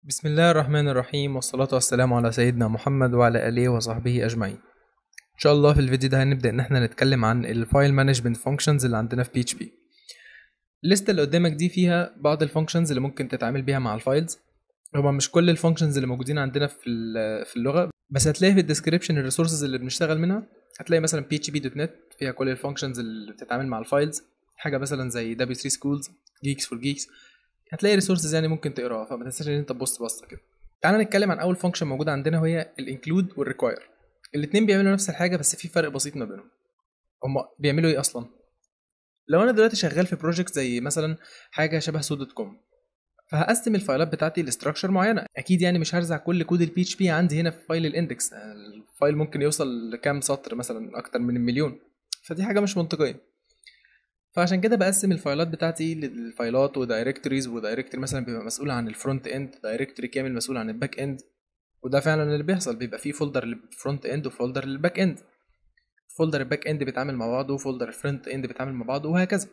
بسم الله الرحمن الرحيم والصلاة والسلام على سيدنا محمد وعلى آله وصحبه أجمعين إن شاء الله في الفيديو ده هنبدأ إن احنا نتكلم عن الفايل مانجمنت فانكشنز اللي عندنا في بي اتش بي الليستة اللي قدامك دي فيها بعض الفانكشنز اللي ممكن تتعامل بيها مع الفايلز هما مش كل الفانكشنز اللي موجودين عندنا في ال- في اللغة بس هتلاقي في الديسكريبشن الريسورسز اللي بنشتغل منها هتلاقي مثلا بي اتش بي دوت نت فيها كل الفانكشنز اللي بتتعامل مع الفايلز حاجة مثلا زي دبليو 3 سكولز جيكس فور جيكس هتلاقي ريسورسز يعني ممكن تقراها فما تنساش ان انت تبص بصه كده تعالى نتكلم عن اول فانكشن موجوده عندنا وهي الانكلود والريكواير الاثنين بيعملوا نفس الحاجه بس في فرق بسيط ما بينهم هما بيعملوا ايه اصلا لو انا دلوقتي شغال في بروجكت زي مثلا حاجه شبه سو دوت كوم فهقسم الفايلات بتاعتي لاستراكشر معينه اكيد يعني مش هرزع كل كود البي اتش بي عندي هنا في فايل الاندكس الفايل ممكن يوصل لكام سطر مثلا اكتر من المليون فدي حاجه مش منطقيه فعشان كده بقسم الفايلات بتاعتي للفايلات ودايركتوريز ودايركتوري مثلا بيبقى مسؤول عن الفرونت اند دايركتوري كامل مسؤول عن الباك اند وده فعلا اللي بيحصل بيبقى فيه فولدر للفرونت اند وفولدر للباك اند فولدر الباك اند بيتعامل مع بعضه وفولدر الفرونت اند بيتعامل مع بعضه وهكذا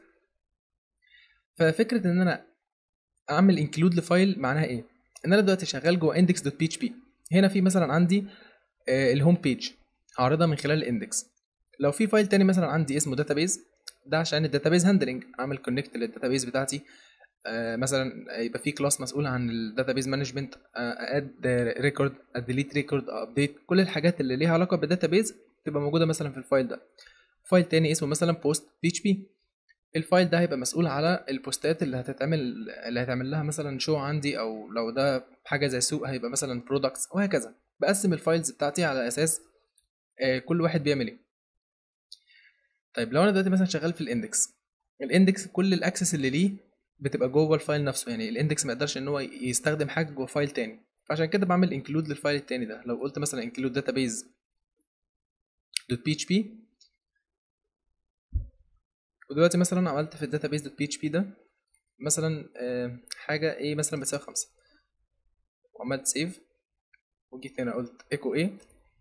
ففكره ان انا اعمل انكلود لفايل معناها ايه ان انا دلوقتي شغال جوه اندكس دوت بي اتش بي هنا في مثلا عندي آه، الهوم بيج هعرضها من خلال الاندكس لو في فايل تاني مثلا عندي اسمه داتابيز ده عشان الداتابيز هاندلنج اعمل كونكت للداتابيز بتاعتي آه مثلا يبقى في كلاس مسؤول عن الداتابيز مانجمنت اد ريكورد اديليت ريكورد ابديت كل الحاجات اللي ليها علاقه بالداتابيز تبقى موجوده مثلا في الفايل ده فايل تاني اسمه مثلا بوست بي اتش بي الفايل ده هيبقى مسؤول على البوستات اللي هتتعمل اللي هيتعمل لها مثلا شو عندي او لو ده حاجه زي سوق هيبقى مثلا برودكتس وهكذا بقسم الفايلز بتاعتي على اساس آه، كل واحد بيعمل ايه طيب لو انا دلوقتي مثلا شغال في الاندكس الاندكس كل الاكسس اللي ليه بتبقى جوه الفايل نفسه يعني الاندكس ما يقدرش ان هو يستخدم حاجه جوه فايل تاني فعشان كده بعمل انكلود للفايل التاني ده لو قلت مثلا انكلود database دوت بي اتش بي ودلوقتي مثلا عملت في الداتابيز دوت بي اتش بي ده مثلا آه، حاجه ايه مثلا بتساوي خمسة وعملت سيف وجيت هنا قلت ايكو ايه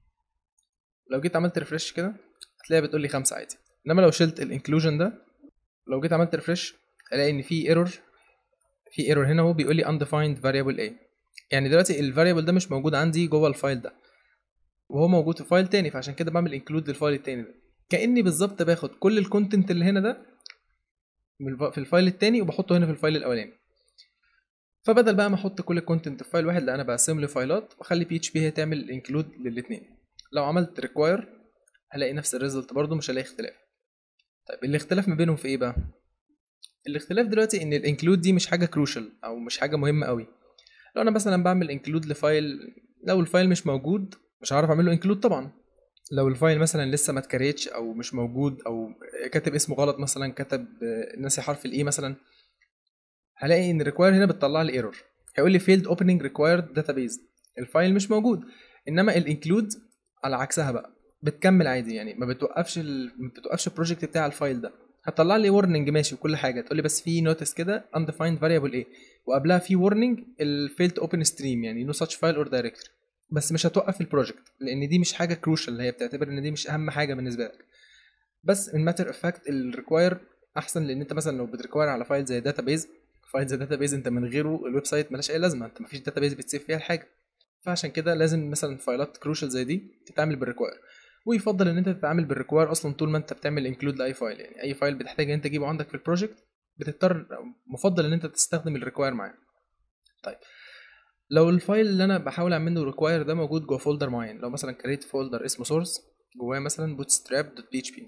لو جيت عملت ريفرش كده هتلاقيها بتقول لي خمسة عادي انما لو شلت الانكلوجن ده لو جيت عملت ريفرش الاقي ان في ايرور في ايرور هنا هو بيقول لي undefined variable a يعني دلوقتي الفاريبل ده مش موجود عندي جوه الفايل ده وهو موجود في فايل تاني فعشان كده بعمل انكلود للفايل التاني ده كاني بالظبط باخد كل الكونتنت اللي هنا ده من الف- في الفايل التاني وبحطه هنا في الفايل الاولاني فبدل بقى ما احط كل الكونتنت في فايل واحد لا انا بقسم له فايلات واخلي بي اتش بي هي تعمل انكلود للاثنين لو عملت ريكواير هلاقي نفس الريزلت برضه مش هلاقي اختلاف طيب الاختلاف ما بينهم في ايه بقى الاختلاف دلوقتي ان الانكلود دي مش حاجه كروشال او مش حاجه مهمه قوي لو انا مثلا بعمل انكلود لفايل لو الفايل مش موجود مش هعرف اعمل له انكلود طبعا لو الفايل مثلا لسه ما اتكريتش او مش موجود او كاتب اسمه غلط مثلا كتب آه، ناسي حرف الاي مثلا هلاقي ان الريكواير هنا بتطلع لي ايرور هيقول لي فيلد اوبننج ريكوايرد داتابيز الفايل مش موجود انما الانكلود على عكسها بقى بتكمل عادي يعني ما بتوقفش ال... ما بتوقفش البروجكت بتاع الفايل ده هتطلع لي warning ماشي وكل حاجه تقول لي بس في نوتس كده undefined variable ايه وقبلها في warning الفيلد اوبن ستريم يعني no such file or directory بس مش هتوقف البروجكت لان دي مش حاجه كروشال هي بتعتبر ان دي مش اهم حاجه بالنسبه لك بس من ماتر اوف فاكت الريكواير احسن لان انت مثلا لو بتريكواير على فايل زي داتابيز فايل زي داتابيز انت من غيره الويب سايت ملهاش اي لازمه انت مفيش داتابيز بتسيف فيها الحاجه فعشان كده لازم مثلا فايلات كروشال زي دي تتعمل بالريكواير ويفضل ان انت تتعامل بالريكواير اصلا طول ما انت بتعمل انكلود لاي فايل يعني اي فايل بتحتاج ان انت تجيبه عندك في البروجكت بتضطر مفضل ان انت تستخدم الريكواير معاه طيب لو الفايل اللي انا بحاول اعمل له ريكواير ده موجود جوه فولدر معين لو مثلا كريت فولدر اسمه سورس جواه مثلا bootstrap.php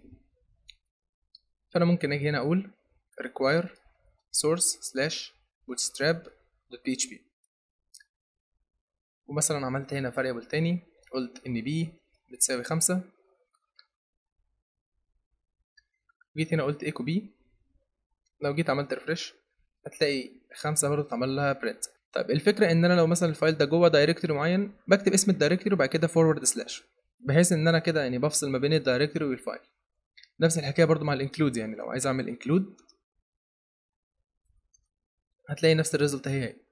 فانا ممكن اجي هنا اقول require source slash bootstrap.php ومثلا عملت هنا variable تاني قلت ان b بتساوي خمسة جيت هنا قلت echo b لو جيت عملت ريفرش هتلاقي خمسة برضه اتعمل لها print طيب الفكرة ان انا لو مثلا الفايل ده جوه دايركتوري معين بكتب اسم الدايركتوري وبعد كده فورورد سلاش بحيث ان انا كده يعني بفصل ما بين الدايركتوري والفايل نفس الحكايه برضو مع الانكلود يعني لو عايز اعمل انكلود هتلاقي نفس الريزلت هي هي